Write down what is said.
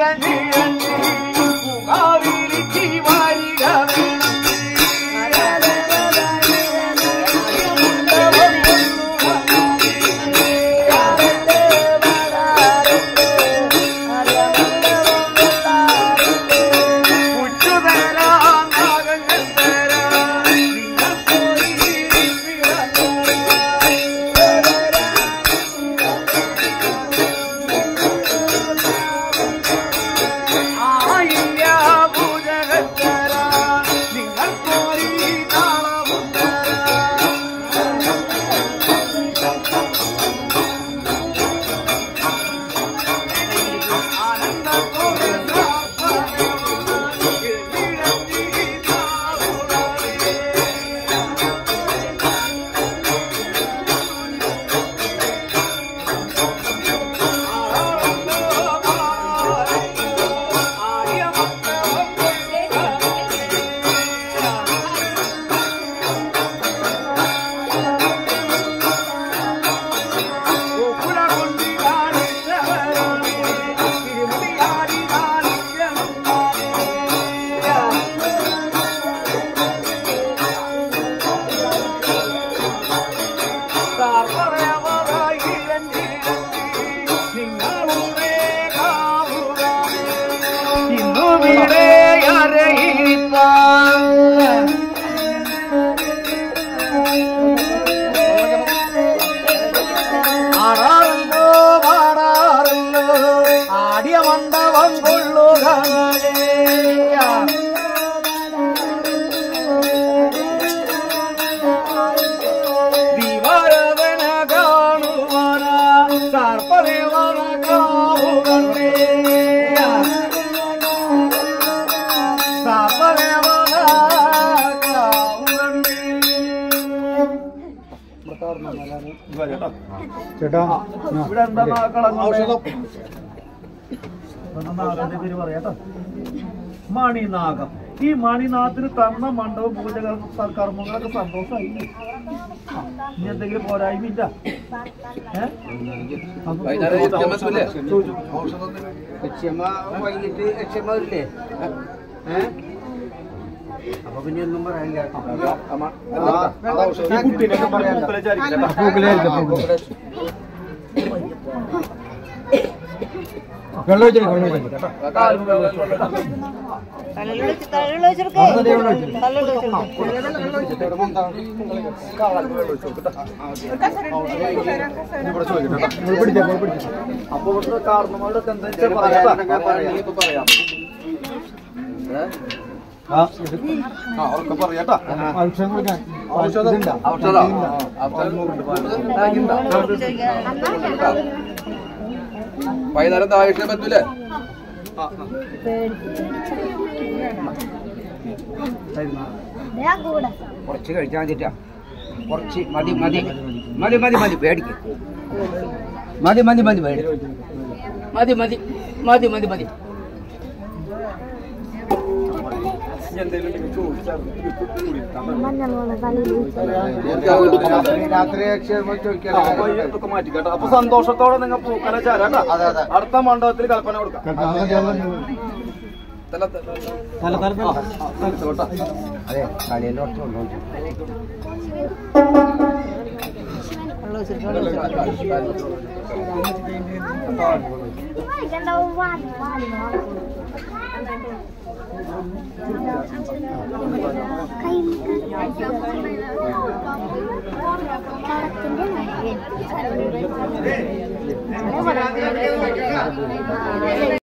കാവിരിക്ക് വാരിക ഉച്ചുതരാം നാഗങ്ങൾ തരാം നിങ്ങൾ പോയി ആയില്ല പൂജകൾ തരാം നിങ്ങൾ പോയി താളവും തരാം ഇന്നുവിടെ അറിയിപ്പാൻ ആറാറല്ലോ പാടാറല്ലോ ആടിയ മണ്ഡപം കൊള്ളുക ദിവാരവന കാണുവാന സർപ്പദേവന കാവുകണ്ടേ സർപ്പദേവന കാവുകണ്ടേ ചേട്ടാ ഇവിടെ എന്താ കളങ്ങൾ നാഗന്റെ പേര് പറയാട്ടോ മണിനാഗം ഈ മണിനാഥത്തിന് തന്ന മണ്ഡപം പൂജ കർമ്മങ്ങളൊക്കെ സന്തോഷമായി ആ, ഇനി എന്തെങ്കിലും പോരായ്മയില്ല ഏ? അപ്പൊ വൈകുന്നേരം എത്തിയാൽ മതിയല്ലേ? ചോദിച്ചു. ലക്ഷ്യമ്മ വൈകിട്ട് ലക്ഷ്യമ്മ വരില്ലേ ഏ അപ്പൊ പിന്നെ ഒന്നും പറയാനില്ല ഈ കുട്ടീനെയൊക്കെ പറയാൻ മൂക്കിലേച്ചായിരിക്കില്ലേ? പൂക്കിലായിരിക്കും, പൂക്കില്. വെള്ളം ഒഴിച്ചിട്ട് വെള്ളം ഒഴിച്ചിട്ട് കാലും വെള്ളം കൊണ്ടിട്ട്. ഇവിടെ ചോദിക്കട്ടെ കേട്ടോ. ഇവിടെ പിടിച്ചേ ഇവിടെ പിടിച്ചേ അപ്പൊ ഇവിടുത്തെ കാരണന്മാരുടെ എന്താ വെച്ചാൽ പറയാം പറയാം ആ ഇത് ആ അവർക്ക് പറയാട്ടാ ഔഷധം കൊടുക്കാൻ ഔഷധം ഇതുണ്ടോ? ഔഷധം വൈകുന്നേരം താഴെ പറ്റൂലേ കുറച്ച് കഴിച്ചാൽ മതിട്ടാ കുറച്ച് മതി മതി മതി മതി മതി പേടിക്ക് മതി മതി മതി പേടി മതി മതി മതി മതി മതി എന്തെങ്കിലും ചോദിച്ചാൽ രാത്രി ഇതൊക്കെ മാറ്റി കേട്ടോ അപ്പൊ സന്തോഷത്തോടെ നിങ്ങൾ പൂക്കല ചേരാട്ടാ അടുത്ത മണ്ഡപത്തിൽ കൽപ്പന കൊടുക്കാം തല തല തല തല തല കേട്ടോ അതെ കളിയിൽ കുറച്ച് കൊണ്ടുപോയി കൈ